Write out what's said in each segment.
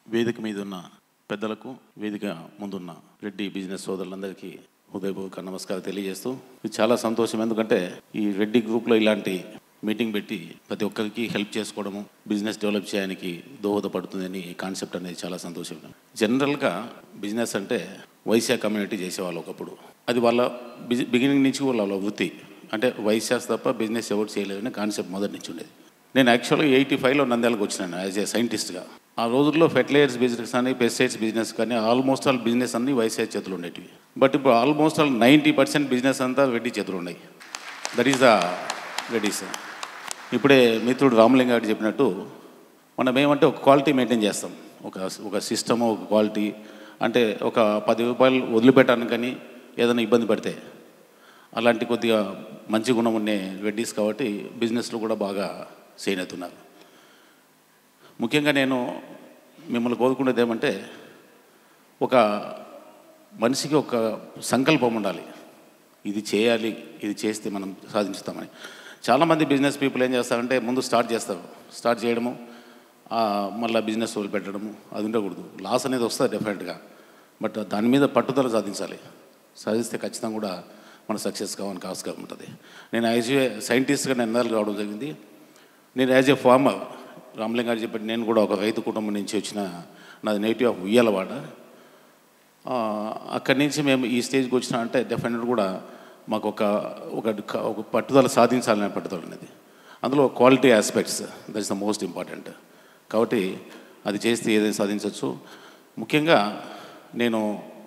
వేదిక మీద ఉన్న పెద్దలకు వేదిక ముందున్న రెడ్డి బిజినెస్ సోదరులందరికీ హృదయపూర్వక నమస్కారం తెలియజేస్తూ ఇది చాలా సంతోషం ఎందుకంటే ఈ రెడ్డి గ్రూప్లో ఇలాంటి మీటింగ్ పెట్టి ప్రతి ఒక్కరికి హెల్ప్ చేసుకోవడము బిజినెస్ డెవలప్ చేయడానికి దోహదపడుతుందని ఈ కాన్సెప్ట్ అనేది చాలా సంతోషం జనరల్గా బిజినెస్ అంటే వైశ్య కమ్యూనిటీ చేసేవాళ్ళు ఒకప్పుడు అది వాళ్ళ బిజి బిగినింగ్ నుంచి వాళ్ళ వాళ్ళ వృత్తి అంటే వైశ్యాస్ తప్ప బిజినెస్ ఎవరు చేయలేదని కాన్సెప్ట్ మొదటి నుంచి ఉండేది నేను యాక్చువల్గా ఎయిటీ ఫైవ్లో నంద్యాలకు వచ్చినాను యాజ్ ఏ సైంటిస్ట్గా ఆ రోజుల్లో ఫెర్టిలైజర్స్ బిజినెస్ కానీ పెస్టిసైడ్స్ బిజినెస్ కానీ ఆల్మోస్ట్ ఆల్ బిజినెస్ అన్ని వైసీఐ చేతులు ఉండేటివి బట్ ఇప్పుడు almost all ninety percent business అంతా రెడ్డి చేతులు ఉన్నాయి దట్ ఈస్ ద రెడ్డిస్ ఇప్పుడే మిత్రుడు రామలింగ గారు చెప్పినట్టు మనం ఏమంటే ఒక క్వాలిటీ మెయింటైన్ చేస్తాం ఒక ఒక సిస్టమ్ ఒక క్వాలిటీ అంటే ఒక పది రూపాయలు వదిలిపెట్టాను కానీ ఏదైనా ఇబ్బంది పడితే అలాంటి కొద్దిగా మంచి గుణం ఉండే రెడ్డీస్ కాబట్టి బిజినెస్లో కూడా బాగా చేయనెత్తున్నారు ముఖ్యంగా నేను మిమ్మల్ని కోరుకునేది ఏమంటే ఒక మనిషికి ఒక సంకల్పం ఉండాలి ఇది చేయాలి ఇది చేస్తే మనం సాధించుతామని చాలామంది బిజినెస్ పీపుల్ ఏం చేస్తారంటే ముందు స్టార్ట్ చేస్తారు స్టార్ట్ చేయడము ఆ, మళ్ళీ బిజినెస్ వదిలిపెట్టడము అది ఉండకూడదు లాస్ అనేది వస్తుంది డెఫినెట్గా బట్ దాని మీద పట్టుదల సాధించాలి సాధిస్తే ఖచ్చితంగా కూడా మన సక్సెస్ కావాలని ఆస్కారం ఉంటుంది నేను యాజ్ ఏ సైంటిస్ట్గా నేను ఎన్నాళ్ళు కావడం జరిగింది నేను యాజ్ ఏ ఫార్మర్ రామలింగ గారు చెప్పి నేను కూడా ఒక రైతు కుటుంబం నుంచి వచ్చిన నాది నేటివ్ ఆఫ్ ఉయ్యాలవాడ ఆ, అక్కడి నుంచి మేము ఈ స్టేజ్కి వచ్చినా అంటే డెఫినెట్ కూడా మాకు ఒక ఒక ఒక పట్టుదల సాధించాలనే పట్టుదల అనేది అందులో quality aspects that is the most important కాబట్టి అది చేస్తే ఏదైనా సాధించవచ్చు ముఖ్యంగా నేను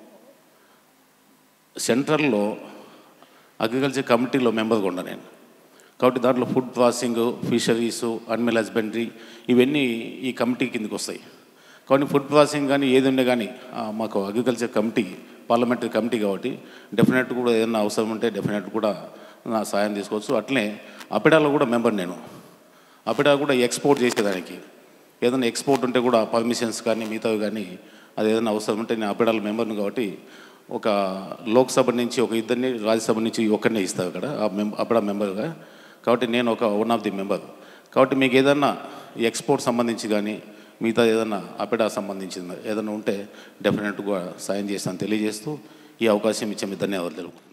సెంట్రల్లో అగ్రికల్చర్ కమిటీలో మెంబర్గా ఉన్నా నేను కాబట్టి దాంట్లో food processing fisheries animal husbandry ఇవన్నీ ఈ కమిటీ కిందకి వస్తాయి కాబట్టి ఫుడ్ ప్రాసెసింగ్ కానీ ఏది ఉండే కానీ ఆ, మాకు అగ్రికల్చర్ కమిటీ పార్లమెంటరీ కమిటీ కాబట్టి డెఫినెట్ కూడా ఏదైనా అవసరం ఉంటే డెఫినెట్ కూడా నా సాయం తీసుకోవచ్చు అట్లనే అపిడాలో కూడా మెంబర్ నేను అపిడా కూడా ఎక్స్పోర్ట్ చేసేదానికి ఏదైనా ఎక్స్పోర్ట్ ఉంటే కూడా పర్మిషన్స్ కానీ మిగతావి కానీ అది ఏదైనా అవసరం ఉంటే నేను అపిడాల మెంబర్ను కాబట్టి ఒక లోక్సభ నుంచి ఒక ఇద్దరిని రాజ్యసభ నుంచి ఒక్కరినే ఇస్తాను అక్కడ ఆ మెం అపిడా మెంబర్గా కాబట్టి నేను ఒక వన్ ఆఫ్ ది మెంబర్ కాబట్టి మీకు ఏదన్నా ఎక్స్పోర్ట్ సంబంధించి కానీ మిగతా ఏదన్నా అపిడా సంబంధించింది ఏదైనా ఉంటే డెఫినెట్గా సాయం చేస్తాను తెలియజేస్తూ ఈ అవకాశం ఇచ్చే మీ ధన్యవాదాలు తెలుపు